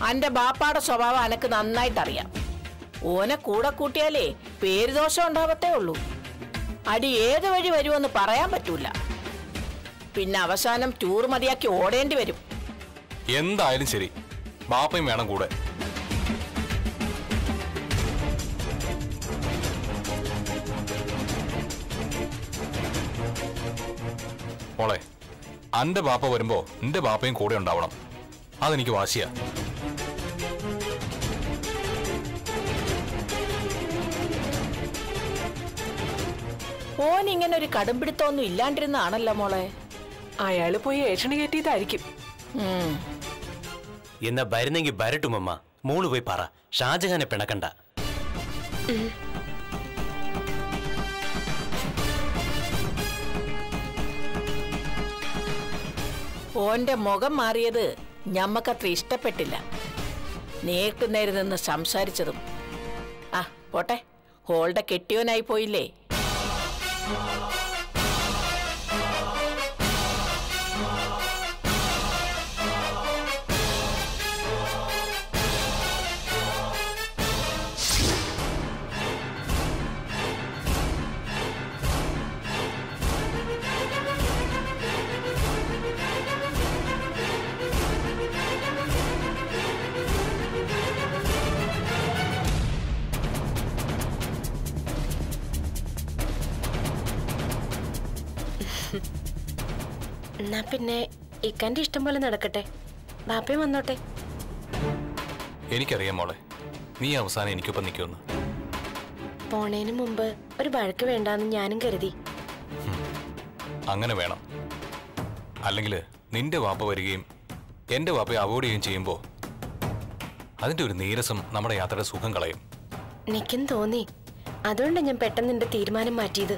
അന്റെ ബാപ്പാടെ സ്വഭാവം അനക്ക് നന്നായിട്ട് അറിയാം ഓനെ കൂടെ കൂട്ടിയാലേ പേര് ദോഷം ഉണ്ടാവത്തേ ഉള്ളൂ അടി ഏത് വഴി വരുമെന്ന് പറയാൻ പറ്റൂല പിന്നെ അവസാനം ടൂർ മതിയാക്കി ഓടേണ്ടി വരും എന്തായാലും ശരി ബാപ്പയും വേണം കൂടെ മോളെ അന്റെ ബാപ്പ വരുമ്പോ നിന്റെ ബാപ്പയും കൂടെ ഉണ്ടാവണം അതെനിക്ക് വാശിയാ ഓൻ ഇങ്ങനെ ഒരു കടുംപിടുത്തമൊന്നും ഇല്ലാണ്ടിരുന്നാണല്ലോ മോളെ അയാള് പോയി ഏഷണി കയറ്റിയതായിരിക്കും ഉം. എന്നാ വരുന്നെങ്കിൽ വരട്ടുമമ്മ മോള് പോയി പറ ഷാജഹാനെ പിണക്കണ്ട ഓന്റെ മുഖം മാറിയത് ഞമ്മക്കത്ര ഇഷ്ടപ്പെട്ടില്ല നേർക്ക് നേരെ നിന്ന് സംസാരിച്ചതും ആ പോട്ടെ ഹോളുടെ കെട്ടിയോനായി പോയില്ലേ എന്നാ പിന്നെ ഇക്കാന്റെ ഇഷ്ടം പോലെ നടക്കട്ടെ ബാപ്പയും വന്നോട്ടെ എനിക്കറിയാം മോളെ നീ അവസാനം എനിക്കൊപ്പം നിൽക്കുമെന്ന് പോണേന് മുമ്പ് ഒരു വഴക്ക് വേണ്ടാന്ന് ഞാനും കരുതി അങ്ങനെ വേണം അല്ലെങ്കിൽ നിന്റെ വാപ്പ വരികയും എന്റെ വാപ്പയെ അവോയ്ഡ് ചെയ്യുകയും ചെയ്യുമ്പോൾ അതിന്റെ ഒരു നീരസം നമ്മുടെ യാത്രയുടെ സുഖം കളയും എനിക്കും തോന്നി അതുകൊണ്ടാണ് ഞാൻ പെട്ടെന്ന് എന്റെ തീരുമാനം മാറ്റിയത്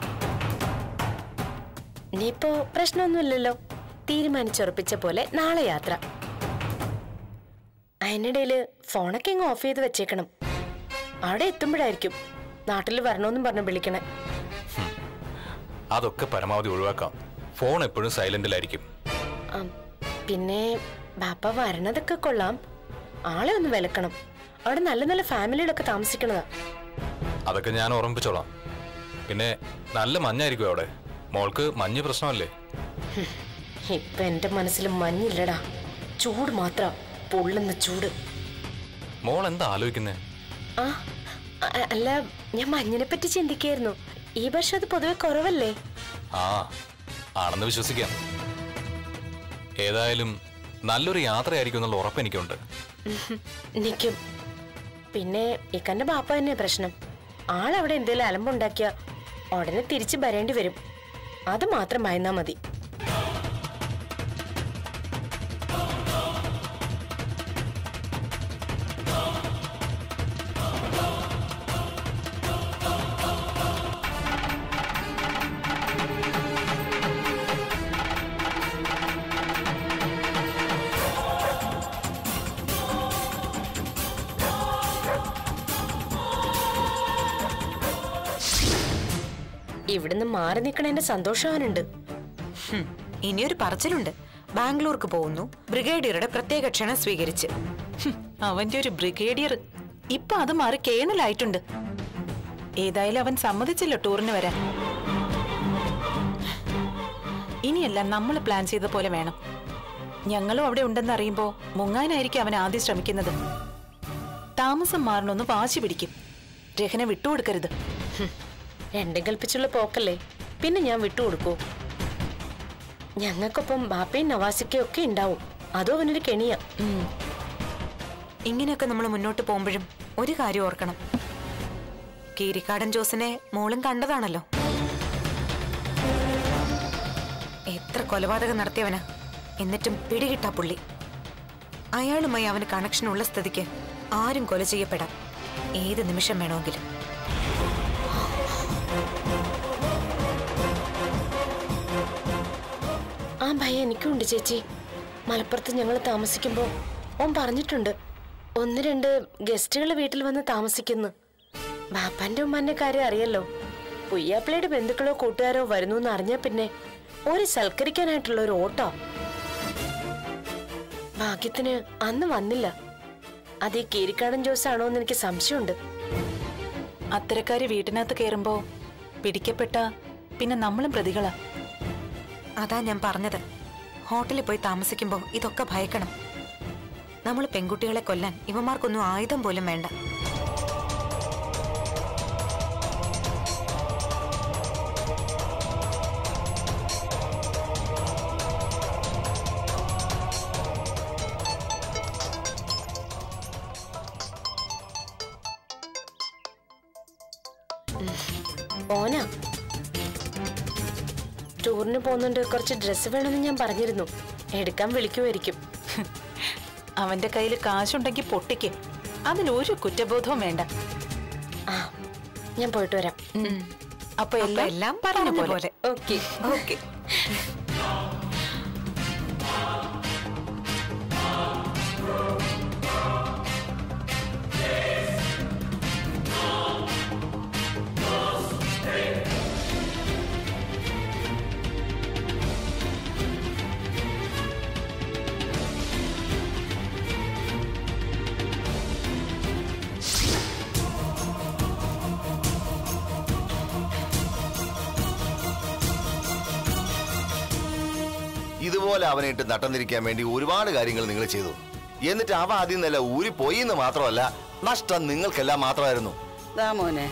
ഇനിയിപ്പോ പ്രശ്നമൊന്നുമില്ലല്ലോ തീരുമാനിച്ചുറപ്പിച്ച പോലെ നാളെ യാത്ര അതിനിടയില് ഫോണൊക്കെ ഇങ്ങ് ഓഫ് ചെയ്ത് വെച്ചേക്കണം അവിടെ എത്തുമ്പോഴായിരിക്കും നാട്ടിൽ വരണമെന്നും പറഞ്ഞ് വിളിക്കണേ അതൊക്കെ പരമാവധി ഒഴിവാക്കാം ഫോൺ എപ്പോഴും സൈലന്റിലായിരിക്കും ആം, പിന്നെ ബാപ്പ വരണതൊക്കെ കൊള്ളാം ആളെ ഒന്ന് വിലക്കണം അവിടെ നല്ല നല്ല ഫാമിലിയിലൊക്കെ താമസിക്കണതാ അതൊക്കെ ഞാൻ ഓർമ്മിപ്പിച്ചോളാം പിന്നെ നല്ല മഞ്ഞായിരിക്കും അവിടെ മോൾക്ക് മഞ്ഞ് പ്രശ്നമല്ലേ ഇപ്പൊ എന്റെ മനസ്സിൽ മഞ്ഞില്ലടാ ചൂട് മാത്ര പൊള്ളുന്ന ചൂട് മോൾ എന്താ ആലോചിക്കുന്നേ ആ അ- അല്ല ഞാൻ മഞ്ഞിനെ പറ്റി ചിന്തിക്കായിരുന്നു ഈ വർഷം അത് പൊതുവെ കുറവല്ലേ ആ ആണെന്ന് വിശ്വസിക്കാം ഏതായാലും നല്ലൊരു യാത്രയായിരിക്കും എന്നുള്ള ഉറപ്പ് എനിക്കുണ്ട് നിക്കും പിന്നെ ഇക്കന്റെ ബാപ്പ തന്നെ പ്രശ്നം ആളവിടെ എന്തേലും അലമ്പുണ്ടാക്കിയ ഉടനെ തിരിച്ചു വരേണ്ടി വരും അത് മാത്രം മയന്നാ മതി ഇവിടുന്ന് മാറി നിൽക്കണേന്റെ സന്തോഷം അവനുണ്ട് ഹും, ഇനിയൊരു പറച്ചിലുണ്ട് ബാംഗ്ലൂർക്ക് പോകുന്നു ബ്രിഗേഡിയറുടെ പ്രത്യേക ക്ഷണം സ്വീകരിച്ച് ഹും, അവന്റെ ഒരു ബ്രിഗേഡിയർ ഇപ്പൊ അത് മാറി കേണലായിട്ടുണ്ട് ഏതായാലും അവൻ സമ്മതിച്ചല്ലോ ടൂറിന് വരാൻ ഇനിയെല്ലാം നമ്മൾ പ്ലാൻ ചെയ്ത പോലെ വേണം ഞങ്ങളും അവിടെ ഉണ്ടെന്ന് അറിയുമ്പോ മുങ്ങാനായിരിക്കും അവൻ ആദ്യം ശ്രമിക്കുന്നത് താമസം മാറണമെന്ന് വാശി പിടിക്കും രഹനെ വിട്ടുകൊടുക്കരുത് ഹും, രണ്ടും കൽപ്പിച്ചുള്ള പോക്കല്ലേ പിന്നെ ഞാൻ വിട്ടുകൊടുക്കൂ ഞങ്ങൾക്കൊപ്പം ബാപ്പയും നവാസിക്കയും ഒക്കെ ഉണ്ടാവും അതും അവനൊരു കെണിയാ ഉം. ഇങ്ങനെയൊക്കെ നമ്മൾ മുന്നോട്ട് പോകുമ്പോഴും ഒരു കാര്യം ഓർക്കണം കീരിക്കാടൻ ജോസിനെ മോളും കണ്ടതാണല്ലോ എത്ര കൊലപാതകം നടത്തിയവനാ എന്നിട്ടും പിടികിട്ടാ പുള്ളി അയാളുമായി അവന് കണക്ഷൻ ഉള്ള സ്ഥിതിക്ക് ആരും കൊല ചെയ്യപ്പെടാം ഏത് നിമിഷം വേണമെങ്കിലും ആ ഭയം എനിക്കും ഉണ്ട് ചേച്ചി മലപ്പുറത്ത് ഞങ്ങൾ താമസിക്കുമ്പോൾ ഓൻ പറഞ്ഞിട്ടുണ്ട് ഒന്ന് രണ്ട് ഗസ്റ്റുകൾ വീട്ടിൽ വന്ന് താമസിക്കുന്നു ബാപ്പാന്റെ ഉമ്മാന്റെ കാര്യം അറിയല്ലോ പുയ്യാപ്പിളയുടെ ബന്ധുക്കളോ കൂട്ടുകാരോ വരുന്നു എന്ന് അറിഞ്ഞാ പിന്നെ ഒരു സൽക്കരിക്കാനായിട്ടുള്ള ഒരു ഓട്ടോ ഭാഗ്യത്തിന് അന്ന് വന്നില്ല അത് ഈ കീരിക്കാടൻ ജോസ് ആണോ എന്ന് എനിക്ക് സംശയമുണ്ട് അത്തരക്കാര് വീട്ടിനകത്ത് കയറുമ്പോ പിടിക്കപ്പെട്ട പിന്നെ നമ്മളും പ്രതികളാ അതാ ഞാൻ പറഞ്ഞത് ഹോട്ടലിൽ പോയി താമസിക്കുമ്പോൾ ഇതൊക്കെ ഭയക്കണം നമ്മൾ പെൺകുട്ടികളെ കൊല്ലാൻ ഇവന്മാർക്കൊന്നും ആയുധം പോലും വേണ്ട ഓന ടൂറിന് പോകുന്നുണ്ട് കുറച്ച് ഡ്രസ്സ് വേണമെന്ന് ഞാൻ പറഞ്ഞിരുന്നു എടുക്കാൻ വിളിക്കുമായിരിക്കും അവന്റെ കയ്യിൽ കാശുണ്ടെങ്കിൽ പൊട്ടിക്ക് അതിലൊരു കുറ്റബോധവും വേണ്ട ആ ഞാൻ പോയിട്ട് വരാം അപ്പൊ എല്ലാം എല്ലാം പറഞ്ഞ പോലെ ഓക്കെ ഓക്കെ ഇതുപോലെ അവനെ ഇട്ട് നട്ടന്നിരിക്കാൻ വേണ്ടി ഒരുപാട് കാര്യങ്ങൾ നിങ്ങൾ ചെയ്തു എന്നിട്ട് അവ ആദ്യം നില ഊരിപ്പോയി എന്ന് മാത്രമല്ല നഷ്ടം നിങ്ങൾക്കെല്ലാം മാത്രമായിരുന്നു ദാ മോനെ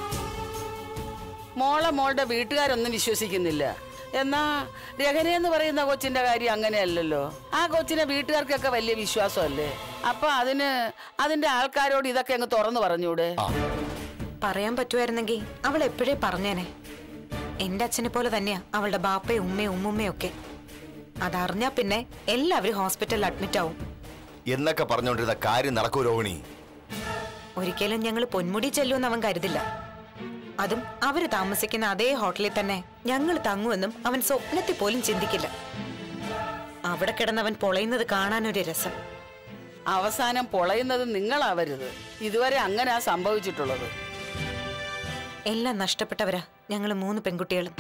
മോളെ മോളുടെ വീട്ടുകാരൊന്നും വിശ്വസിക്കുന്നില്ല എന്നാ രഹന എന്ന് പറയുന്ന കൊച്ചിന്റെ കാര്യം അങ്ങനെയല്ലല്ലോ ആ കൊച്ചിനെ വീട്ടുകാർക്കൊക്കെ വലിയ വിശ്വാസമല്ലേ അപ്പൊ അതിന് അതിന്റെ ആൾക്കാരോട് ഇതൊക്കെ അങ്ങ് തുറന്നു പറഞ്ഞൂടെ പറയാൻ പറ്റുമായിരുന്നെങ്കിൽ അവൾ എപ്പോഴേ പറഞ്ഞേനെ എന്റെ അച്ഛനെ പോലെ തന്നെയാ അവളുടെ ബാപ്പയും ഉമ്മയും ഉമ്മുമ്മയും ഒക്കെ അതറിഞ്ഞാ പിന്നെ എല്ലാവരും ഹോസ്പിറ്റലിൽ അഡ്മിറ്റ് ആവും എന്നൊക്കെ പറഞ്ഞുകൊണ്ടിരുന്ന കാര്യം നടക്കൂ രോഹിണി ഒരിക്കലും ഞങ്ങൾ പൊന്മുടി ചെല്ലുമെന്ന് അവൻ കരുതില്ല അതും അവര് താമസിക്കുന്ന അതേ ഹോട്ടലിൽ തന്നെ ഞങ്ങൾ തങ്ങുമെന്നും അവൻ സ്വപ്നത്തിൽ പോലും ചിന്തിക്കില്ല അവിടെ കിടന്നവൻ പൊളയുന്നത് കാണാനൊരു രസം അവസാനം പൊളയുന്നത് നിങ്ങളാവരുത് ഇതുവരെ അങ്ങനെയാ സംഭവിച്ചിട്ടുള്ളത് എല്ലാം നഷ്ടപ്പെട്ടവരാ ഞങ്ങൾ മൂന്ന് പെൺകുട്ടികളും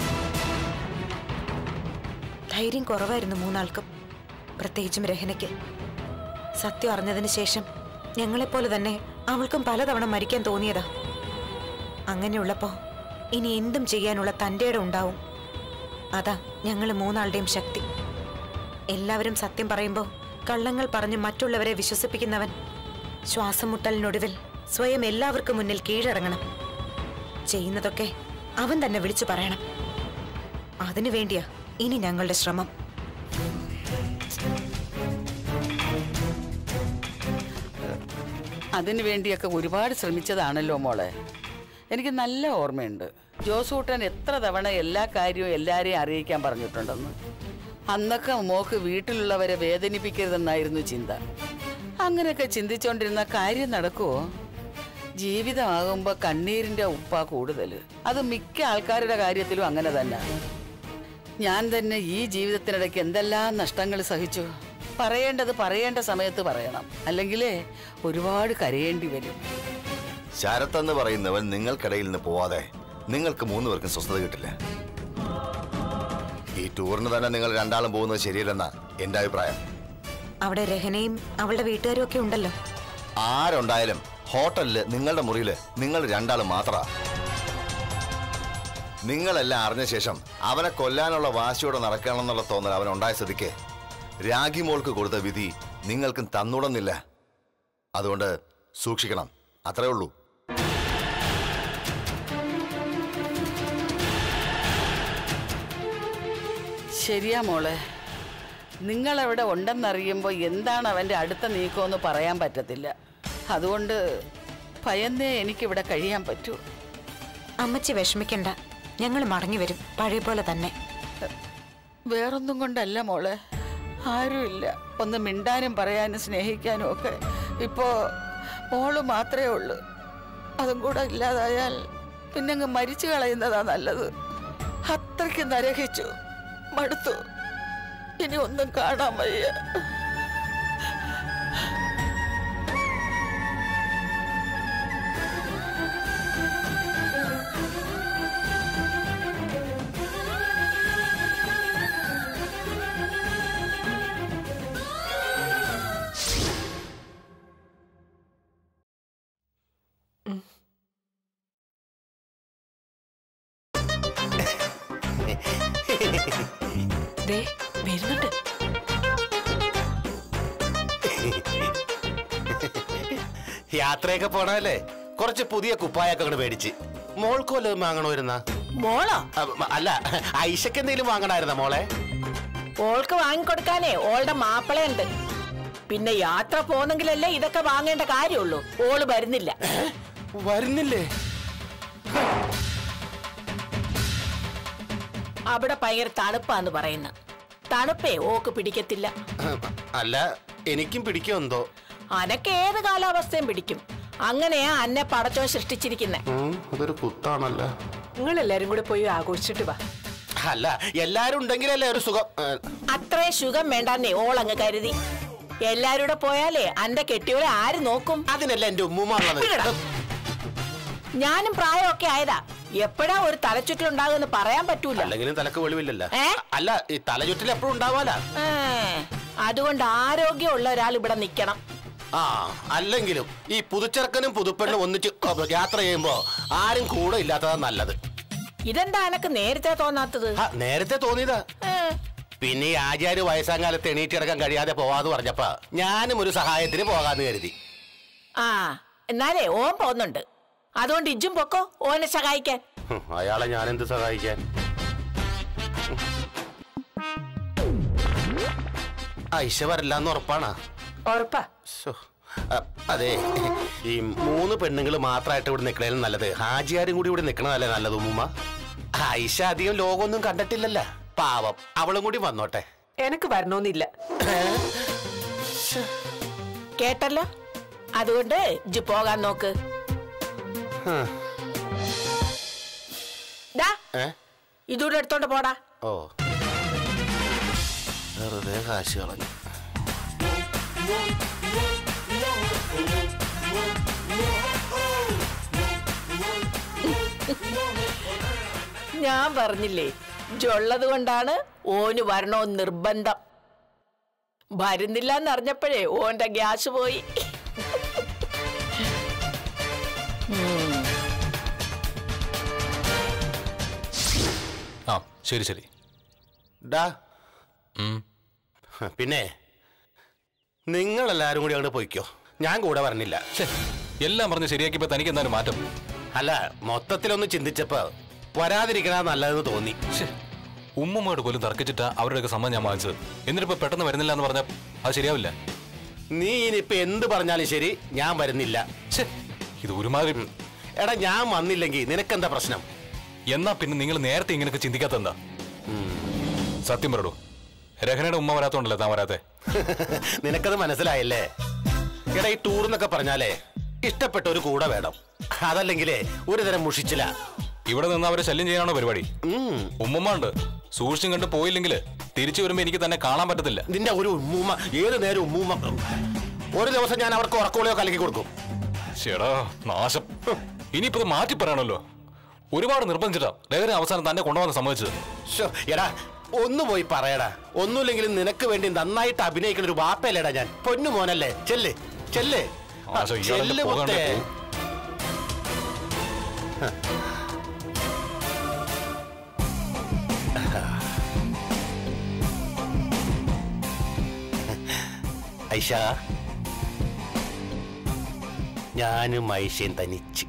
ധൈര്യം കുറവായിരുന്നു മൂന്നാൾക്കും പ്രത്യേകിച്ചും രഹനയ്ക്ക് സത്യം അറിഞ്ഞതിന് ശേഷം ഞങ്ങളെപ്പോലെ തന്നെ അവൾക്കും പലതവണ മരിക്കാൻ തോന്നിയതാ അങ്ങനെയുള്ളപ്പോ ഇനി എന്തും ചെയ്യാനുള്ള തൻ്റെ ഇടം ഉണ്ടാവും അതാ ഞങ്ങൾ മൂന്നാളുടെയും ശക്തി എല്ലാവരും സത്യം പറയുമ്പോൾ കള്ളങ്ങൾ പറഞ്ഞ് മറ്റുള്ളവരെ വിശ്വസിപ്പിക്കുന്നവൻ ശ്വാസം മുട്ടലിനൊടുവിൽ സ്വയം എല്ലാവർക്കും മുന്നിൽ കീഴടങ്ങണം ചെയ്യുന്നതൊക്കെ അവൻ തന്നെ വിളിച്ചു പറയണം അതിനു വേണ്ടിയാ ഇനി ഞങ്ങളുടെ ശ്രമം അതിനു വേണ്ടിയൊക്കെ ഒരുപാട് ശ്രമിച്ചതാണല്ലോ മോളെ എനിക്ക് നല്ല ഓർമ്മയുണ്ട് ജോസൂട്ടൻ എത്ര തവണ എല്ലാ കാര്യവും എല്ലാരെയും അറിയിക്കാൻ പറഞ്ഞിട്ടുണ്ടെന്ന് അന്നൊക്കെ മോക്ക് വീട്ടിലുള്ളവരെ വേദനിപ്പിക്കരുതെന്നായിരുന്നു ചിന്ത അങ്ങനെയൊക്കെ ചിന്തിച്ചോണ്ടിരുന്ന കാര്യം നടക്കുവോ ജീവിതമാകുമ്പോ കണ്ണീരിന്റെ ഉപ്പ കൂടുതൽ അത് മിക്ക ആൾക്കാരുടെ കാര്യത്തിലും അങ്ങനെ തന്നെ ഞാൻ തന്നെ ഈ ജീവിതത്തിനിടയ്ക്ക് എന്തെല്ലാം നഷ്ടങ്ങൾ സഹിച്ചു പറയേണ്ടത് പറയേണ്ട സമയത്ത് പറയണം അല്ലെങ്കിലേ ഒരുപാട് കരയേണ്ടി വരും ശരത്ത് എന്ന് പറയുന്നവൻ നിങ്ങൾക്കിടയിൽ നിന്ന് പോവാതെ നിങ്ങൾക്ക് മൂന്ന് പേർക്കും സ്വസ്ഥത കിട്ടില്ല ഈ ടൂറിന് തന്നെ നിങ്ങൾ രണ്ടാളും പോകുന്നത് ശരിയല്ലെന്നാ എന്റെ അഭിപ്രായം അവിടെ രഹനയും അവളുടെ വീട്ടുകാരും ഒക്കെ ഉണ്ടല്ലോ ആരുണ്ടായാലും ഹോട്ടലില് നിങ്ങളുടെ മുറിയില് നിങ്ങൾ രണ്ടാളും മാത്രമാ നിങ്ങളെല്ലാം അറിഞ്ഞ ശേഷം അവനെ കൊല്ലാനുള്ള വാശിയോടെ നടക്കണമെന്നുള്ള തോന്നൽ അവനുണ്ടായ സ്ഥിതിക്ക് രാഗി മോൾക്ക് കൊടുത്ത വിധി നിങ്ങൾക്കും തന്നുടന്നില്ല അതുകൊണ്ട് സൂക്ഷിക്കണം അത്രേ ഉള്ളൂ ശരിയാ മോളെ നിങ്ങൾ അവിടെ ഉണ്ടെന്നറിയുമ്പോൾ എന്താണ് അവൻ്റെ അടുത്ത നീക്കമെന്ന് പറയാൻ പറ്റത്തില്ല അതുകൊണ്ട് ഭയന്നേ എനിക്കിവിടെ കഴിയാൻ പറ്റൂ അമ്മച്ചി വിഷമിക്കണ്ട ഞങ്ങൾ മടങ്ങി വരും പഴയ പോലെ തന്നെ വേറൊന്നും കൊണ്ടല്ല മോളെ ആരുമില്ല ഒന്ന് മിണ്ടാനും പറയാനും സ്നേഹിക്കാനും ഒക്കെ ഇപ്പോ മോള് മാത്രമേ ഉള്ളൂ അതും കൂടെ ഇല്ലാതായാൽ പിന്നെ അങ്ങ് മരിച്ചു കളയുന്നതാ നല്ലത് അത്രയ്ക്ക് നരകിച്ചു മടുത്തു ഇനി ഒന്നും കാണാൻ വയ്യ ദേ വരുന്നുണ്ട് യാത്രയൊക്കെ പോണല്ലേ കുറച്ച് പുതിയ കുപ്പായൊക്കെ അങ്ങോട്ട് മേടിച്ച് മോൾക്ക് വല്ലതും വാങ്ങണമായിരുന്ന മോളോ അല്ല ഐശക്ക് എന്തെങ്കിലും വാങ്ങണമായിരുന്ന മോളെ ഓൾക്ക് വാങ്ങിക്കൊടുക്കാനേ ഓളുടെ മാപ്പിളയുണ്ട് പിന്നെ യാത്ര പോന്നെങ്കിലല്ലേ ഇതൊക്കെ വാങ്ങേണ്ട കാര്യമുള്ളൂ ഓള് വരുന്നില്ല വരുന്നില്ലേ അവിടെ ഭയങ്കര തണുപ്പാന്ന് പറയുന്ന തണുപ്പേ ഓക്ക് പിടിക്കത്തില്ല അല്ല എനിക്കും പിടിക്കും എന്തോ അനക്ക് ഏത് കാലാവസ്ഥയും പിടിക്കും അങ്ങനെയാ അന്നെ പടച്ചോ സൃഷ്ടിച്ചിരിക്കുന്നെ അതൊരു കുത്താണല്ലോ നിങ്ങൾ എല്ലാരും കൂടെ പോയി ആഘോഷിച്ചിട്ട് വാ അല്ല എല്ലാരും ഉണ്ടെങ്കിലല്ലേ ഒരു സുഖം ഏ, അത്രേ സുഖം വേണ്ടാന്നേ ഓളങ്ങ് കരുതി എല്ലാരൂടെ പോയാലേ അന്റെ കെട്ടിയോളെ ആര് നോക്കും അതിനല്ല എന്റെ ഉമ്മുമ്മ ഉള്ളത് വിടടാ. ഞാനും പ്രായമൊക്കെ ആയതാ എപ്പോഴാ ഒരു തലച്ചുറ്റലുണ്ടാകുമെന്ന് പറയാൻ പറ്റൂല അല്ലെങ്കിലും തലക്ക് വെളിവില്ലല്ലോ ഏ? അല്ല ഈ തലചുറ്റൽ എപ്പോഴും ഉണ്ടാവാല ഏ, അതുകൊണ്ട് ആരോഗ്യമുള്ള ഒരാൾ ഇവിടെ നിക്കണം ആ അല്ലെങ്കിലും ഈ പുതുച്ചെറുക്കനും പുതുപ്പെണ്ണും ഒന്നിച്ച് യാത്ര ചെയ്യുമ്പോ ആരും കൂടെ ഇല്ലാത്തതാ നല്ലത് ഇതെന്താ എനക്ക് നേരത്തെ തോന്നാത്തത് ആ, നേരത്തെ തോന്നിയതാ ഏ, പിന്നെ ഈ ആചാര്യ വയസ്സാങ്കാലത്ത് എണീറ്റിടക്കാൻ കഴിയാതെ പോവാന്ന് പറഞ്ഞപ്പ ഞാനും ഒരു സഹായത്തിന് പോകാന്ന് കരുതി ആ എന്നാലേ ഓൻ പോന്നുണ്ട് അതുകൊണ്ട് ഇജ്ജും പൊക്കോ ഓനെ സഹായിക്കാൻ ഹും, അയാളെ ഞാൻ എന്ത് സഹായിക്കാൻ ഐശ വരില്ലാന്ന് ഉറപ്പാണാ ഉറപ്പാ ശ്ശോ. അ, അതെ ഈ മൂന്ന് പെണ്ണുങ്ങൾ മാത്രമായിട്ട് ഇവിടെ നിൽക്കണേലും നല്ലത് ഹാജിയാരും കൂടി ഇവിടെ നിൽക്കണതല്ലേ നല്ലത് ഉമ്മുമ്മ ഐഷ അധികം ലോകമൊന്നും കണ്ടിട്ടില്ലല്ല പാവം അവളും കൂടി വന്നോട്ടെ എനക്ക് വരണോന്നില്ല കേട്ടല്ലോ അതുകൊണ്ട് ഇജ്ജ് പോകാൻ നോക്ക് ഹ്. ഡാ ഏ ഇതൂടെ എടുത്തോണ്ട് പോടാ ഓ വെറുതെ കാശ് കളഞ്ഞു ഞാൻ പറഞ്ഞില്ലേ ഇജ്ജുള്ളത് കൊണ്ടാണ് ഓന് വരണോ നിർബന്ധം വരുന്നില്ല എന്നറിഞ്ഞപ്പോഴേ ഓന്റെ ഗ്യാസ് പോയി ആ ശരി ശരി ഡാ ഉം. പിന്നെ നിങ്ങൾ എല്ലാരും കൂടി അങ്ങോട്ട് പോയിക്കോ ഞാൻ കൂടെ വരണില്ല ഛെ, എല്ലാം പറഞ്ഞ് ശരിയാക്കിയപ്പോ തനിക്ക് എന്തായാലും മാറ്റം അല്ല മൊത്തത്തിലൊന്ന് ചിന്തിച്ചപ്പോ വരാതിരിക്കണ നല്ലതെന്ന് തോന്നി ഛെ, ഉമ്മമ്മയോട് പോലും തർക്കിച്ചിട്ടാ അവരുടെയൊക്കെ സമ്മതം ഞാൻ വാങ്ങിച്ചത് എന്നിട്ടിപ്പോ പെട്ടെന്ന് വരുന്നില്ല എന്ന് പറഞ്ഞാൽ അത് ശരിയാവില്ല നീ ഇനിയിപ്പൊ എന്ത് പറഞ്ഞാലും ശരി ഞാൻ വരുന്നില്ല ഛെ, ഇത് ഒരുമാതിരി എടാ ഞാൻ വന്നില്ലെങ്കിൽ നിനക്കെന്താ പ്രശ്നം എന്നാ പിന്നെ നിങ്ങൾ നേരത്തെ ഇങ്ങനെയൊക്കെ ചിന്തിക്കാത്ത എന്താ സത്യം പറയൂ രഹനയുടെ ഉമ്മ വരാത്തോണ്ടല്ലേ താൻ വരാത്തെ നിനക്കത് മനസ്സിലായല്ലേ എടാ ഈ ടൂർ എന്നൊക്കെ പറഞ്ഞാലേ ഇഷ്ടപ്പെട്ട ഒരു കൂടെ വേണം അതല്ലെങ്കിലേ ഒരു തരം മുഷിച്ചില്ല ഇവിടെ നിന്ന് അവരെ ശല്യം ചെയ്യാനാണോ പരിപാടി ഉം. ഉമ്മമ്മ ഉണ്ട് സൂക്ഷിച്ചും കണ്ട് പോയില്ലെങ്കിൽ തിരിച്ചു വരുമ്പോ എനിക്ക് തന്നെ കാണാൻ പറ്റത്തില്ല നിന്റെ ഒരു ഉമ്മൂമ്മ ഏത് നേരം ഉമ്മൂമ്മ ഒരു ദിവസം ഞാൻ അവർക്ക് ഉറക്കോളിയോ കലക്കി കൊടുക്കും ചേടാ നാശം ഇനിയിപ്പോ ഇത് മാറ്റി പറയണല്ലോ ഒരുപാട് നിർബന്ധിച്ചിട്ടാ രഹന അവസാനം തന്നെ കൊണ്ടുവന്ന് സമ്മതിച്ചത് ശ്ശോ, എടാ ഒന്ന് പോയി പറയടാ ഒന്നുമില്ലെങ്കിലും നിനക്ക് വേണ്ടി നന്നായിട്ട് അഭിനയിക്കുന്ന ഒരു വാപ്പയല്ലേടാ ഞാൻ പൊന്നു മോനല്ലേ ചെല്ല് ചെല്ല് ആ, ആശോ, ഇയാളെന്നെ ചെല്ല് പോകാണ്ടേ മുത്തേ. പോവും. ഐഷ ഞാനും ഐഷയും തനിച്ച്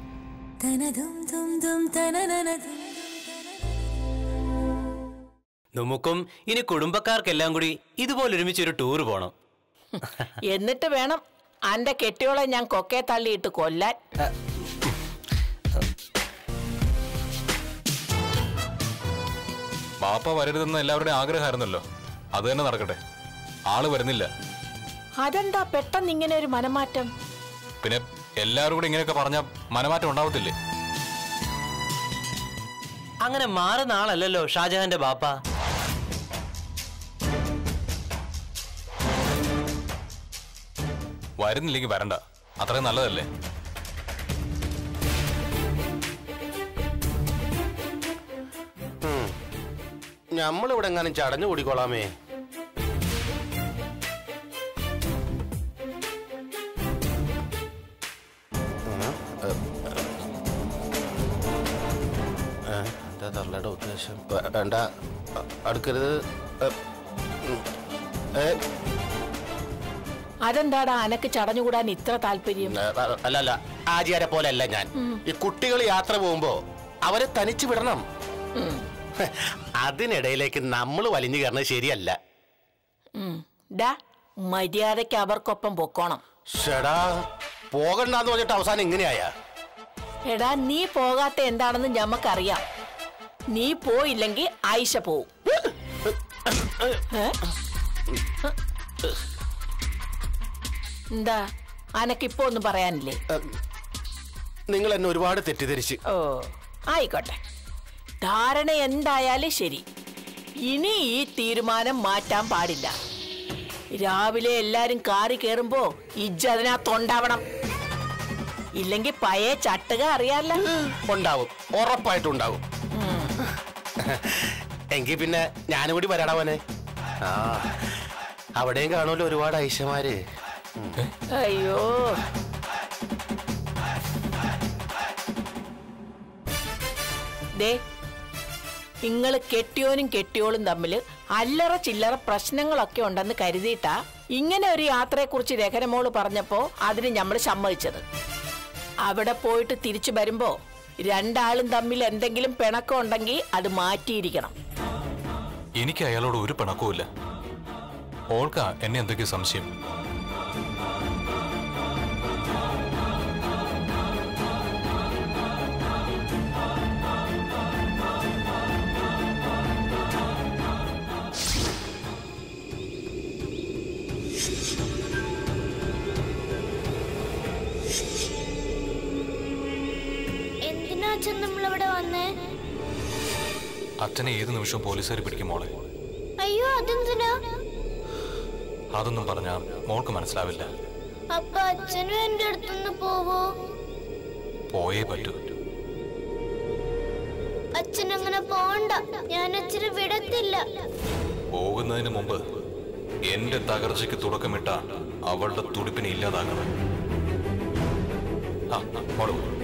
നമുക്കും ഇനി കുടുംബക്കാർക്കെല്ലാം കൂടി ഇതുപോലെ ഒരുമിച്ച് ഒരു ടൂർ പോണം എന്നിട്ട് വേണം അന്റെ കെട്ടിയോളെ ഞാൻ കൊക്കെ തള്ളിയിട്ട് കൊല്ലാൻ ബാപ്പ വരരുതെന്ന് എല്ലാവരുടെയും ആഗ്രഹമായിരുന്നല്ലോ അത് തന്നെ നടക്കട്ടെ ആള് വരുന്നില്ല അതെന്താ പെട്ടെന്ന് ഇങ്ങനെ ഒരു മനമാറ്റം പിന്നെ എല്ലാവരും കൂടി ഇങ്ങനെയൊക്കെ പറഞ്ഞ മനമാറ്റം ഉണ്ടാവത്തില്ലേ അങ്ങനെ മാറുന്ന ആളല്ലല്ലോ ഷാജഹാന്റെ ബാപ്പ വരുന്നില്ലെങ്കിൽ വരണ്ട അത്രയും നല്ലതല്ലേ നമ്മളിവിടെ എങ്ങാനും ചടഞ്ഞു കൂടിക്കോളാമേ ആ, ഏ, ഏ, എന്താ തള്ളു തള്ളയുടെ ഉദ്ദേശം വേ- വേണ്ട അ- അടുക്കരുത് എ, ഉം. ഏ, അതെന്താടാ അനക്ക് ചടഞ്ഞുകൂടാൻ ഇത്ര താല്പര്യം ഏ, അല്ല അല്ല ആചാരെ പോലെ അല്ല ഞാൻ ഈ കുട്ടികൾ യാത്ര പോകുമ്പോ അവരെ തനിച്ച് വിടണം ഉം. അതിനിടയിലേക്ക് നമ്മൾ വലിഞ്ഞു കയറുന്നത് ശരിയല്ല ഉം. ഡാ മര്യാദയ്ക്ക് അവർക്കൊപ്പം പൊക്കോണം ഷെടാ പോകണ്ടെന്ന് പറഞ്ഞിട്ട് അവസാനം ഇങ്ങനെയായ എടാ നീ പോകാത്ത എന്താണെന്ന് ഞമ്മക്കറിയാം നീ പോയില്ലെങ്കിൽ ആയിഷ പോവും ഏ? എന്താ അനക്കിപ്പോ ഒന്നും പറയാനില്ലേ നിങ്ങൾ എന്നെ ഒരുപാട് തെറ്റിദ്ധരിച്ച് ഓ ആയിക്കോട്ടെ ധാരണ എന്തായാലും ശരി ഇനി ഈ തീരുമാനം മാറ്റാൻ പാടില്ല രാവിലെ എല്ലാരും കാറി കയറുമ്പോ ഇജ്ജ് അതിനകത്തുണ്ടാവണം ഇല്ലെങ്കിൽ പഴയ ചട്ടുക അറിയാല്ല ഉണ്ടാവും ഉറപ്പായിട്ടും ഉണ്ടാവും എങ്കിൽ പിന്നെ ഞാനും കൂടി വരാടാ മോനെ ആ അവിടെയും കാണുമല്ലോ ഒരുപാട് ഐശമാര് അയ്യോ ദേ നിങ്ങൾ കെട്ടിയോനും കെട്ടിയോളും തമ്മിൽ അല്ലറ ചില്ലറ പ്രശ്നങ്ങളൊക്കെ ഉണ്ടെന്ന് കരുതിയിട്ടാ ഇങ്ങനെ ഒരു യാത്രയെക്കുറിച്ച് രഹനമോള് പറഞ്ഞപ്പോ അതിന് നമ്മൾ സമ്മതിച്ചത് അവിടെ പോയിട്ട് തിരിച്ചു വരുമ്പോ രണ്ടാളും തമ്മിൽ എന്തെങ്കിലും പിണക്കം ഉണ്ടെങ്കിൽ അത് മാറ്റിയിരിക്കണം എനിക്ക് അയാളോട് ഒരു പിണക്കവുമില്ല ഓൾക്കാ എന്നെ എന്തൊക്കെയോ സംശയം എന്തിനാ അച്ഛൻ നമ്മളിവിടെ വന്നേ അച്ഛനെ ഏത് നിമിഷവും പോലീസുകാർ പിടിക്കും മോളെ അയ്യോ അതെന്തിനാ അതൊന്നും പറഞ്ഞാൽ മോൾക്ക് മനസ്സിലാവില്ല അപ്പൊ അച്ഛനും എന്റെ അടുത്തുനിന്ന് പോവോ പോയേ പറ്റൂ അച്ഛൻ അങ്ങനെ പോണ്ട ഞാൻ അച്ഛനെ വിടത്തില്ല പോകുന്നതിന് മുമ്പ് എന്റെ തകർച്ചയ്ക്ക് തുടക്കമിട്ട അവളുടെ തുടിപ്പിനെ ഇല്ലാതാക്കണം ആ ആ, മോള് പോ.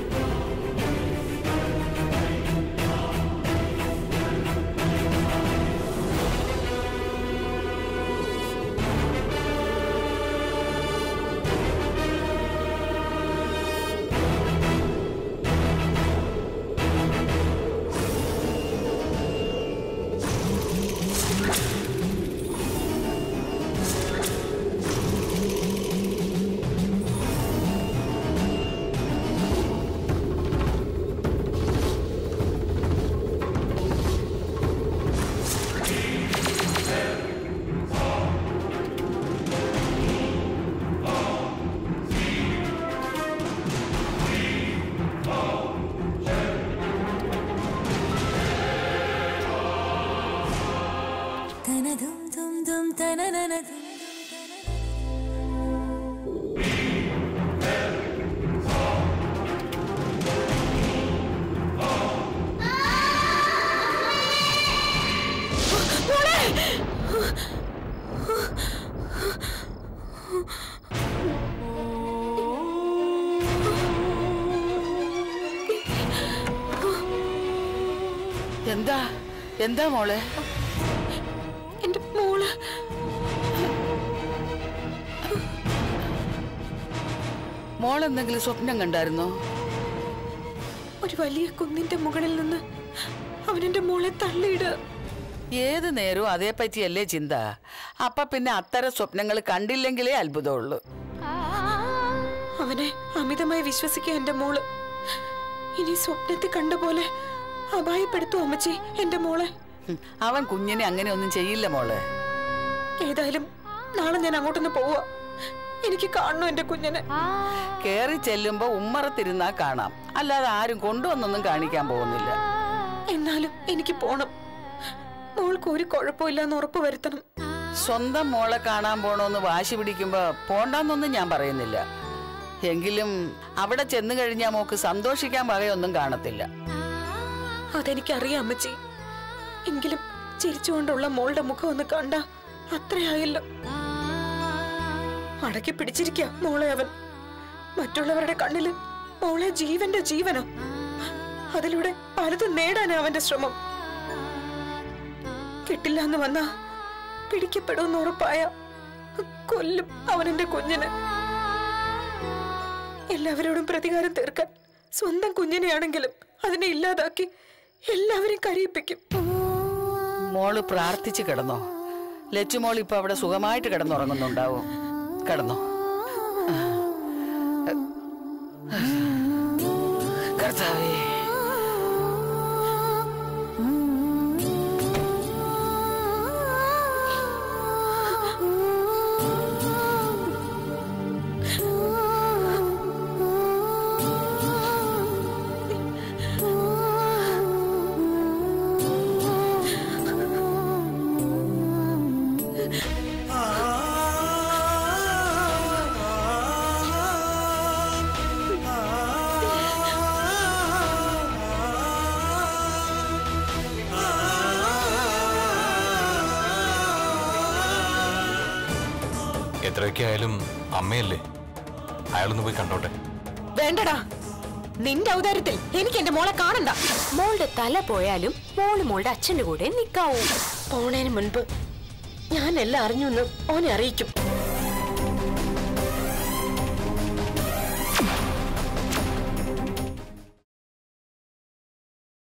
എന്താ എന്താ മോളെ എന്റെ മോള് മോൾ എന്തെങ്കിലും സ്വപ്നം കണ്ടായിരുന്നോ ഒരു വലിയ കുന്നിന്റെ മുകളിൽ നിന്ന് അവൻ എന്റെ മോളെ തള്ളിയിടുക ഏത് നേരവും അതേപ്പറ്റിയല്ലേ ചിന്ത അപ്പൊ പിന്നെ അത്തരം സ്വപ്നങ്ങൾ കണ്ടില്ലെങ്കിലേ അത്ഭുതമുള്ളൂ അവനെ അമിതമായി വിശ്വസിക്കുക എന്റെ മോള് ഇനി സ്വപ്നത്തിൽ കണ്ട പോലെ അപായപ്പെടുത്തു അമ്മച്ചി എന്റെ മോളെ ഉം, അവൻ കുഞ്ഞിനെ അങ്ങനെ ഒന്നും ചെയ്യില്ല മോളെ ഏതായാലും നാളെ ഞാൻ അങ്ങോട്ടൊന്ന് പോവാ എനിക്ക് കാണണം എന്റെ കുഞ്ഞിനെ കേറി ചെല്ലുമ്പോ ഉമ്മറത്തിരുന്നാ കാണാം അല്ലാതെ ആരും കൊണ്ടുവന്നൊന്നും കാണിക്കാൻ പോകുന്നില്ല എന്നാലും എനിക്ക് പോണം മോൾക്ക് ഒരു കുഴപ്പമില്ലെന്ന് ഉറപ്പ് വരുത്തണം സ്വന്തം മോളെ കാണാൻ പോണോന്ന് വാശി പിടിക്കുമ്പോ പോണ്ടെന്നൊന്നും ഞാൻ പറയുന്നില്ല എങ്കിലും അവിടെ ചെന്നു കഴിഞ്ഞാൽ മോക്ക് സന്തോഷിക്കാൻ വകയൊന്നും കാണത്തില്ല അതെനിക്കറിയാം അമ്മച്ചി എങ്കിലും ചിരിച്ചുകൊണ്ടുള്ള മോളുടെ മുഖം ഒന്ന് കണ്ട അത്രയായല്ലോ അടക്കി പിടിച്ചിരിക്ക മോളെ അവൻ മറ്റുള്ളവരുടെ കണ്ണില് മോളെ ജീവന്റെ ജീവനോ അതിലൂടെ പലതും നേടാനാ അവന്റെ ശ്രമം കിട്ടില്ല എന്ന് വന്നാ പിടിക്കപ്പെടുമെന്ന് ഉറപ്പായ കൊല്ലും അവനെന്റെ കുഞ്ഞിനെ എല്ലാവരോടും പ്രതികാരം തീർക്കാൻ സ്വന്തം കുഞ്ഞിനെയാണെങ്കിലും അതിനെ ഇല്ലാതാക്കി എല്ലാവരെയും കരയിപ്പിക്കും മോള് പ്രാർത്ഥിച്ച് കിടന്നോ ലച്ചുമോൾ ഇപ്പൊ അവിടെ സുഖമായിട്ട് കിടന്നുറങ്ങുന്നുണ്ടാവും കിടന്നോ കർത്താവേ എത്രയൊക്കെ ആയാലും അമ്മയല്ലേ അയാളൊന്ന് പോയി കണ്ടോട്ടെ വേണ്ടടാ നിന്റെ ഔദാര്യത്തിൽ എനിക്ക് എന്റെ മോളെ കാണണ്ട മോളുടെ തല പോയാലും മോള് മോളുടെ അച്ഛന്റെ കൂടെ നിക്കാവൂ പോണേന് മുൻപ് ഞാൻ എല്ലാം അറിഞ്ഞു എന്ന് ഓനെ അറിയിക്കും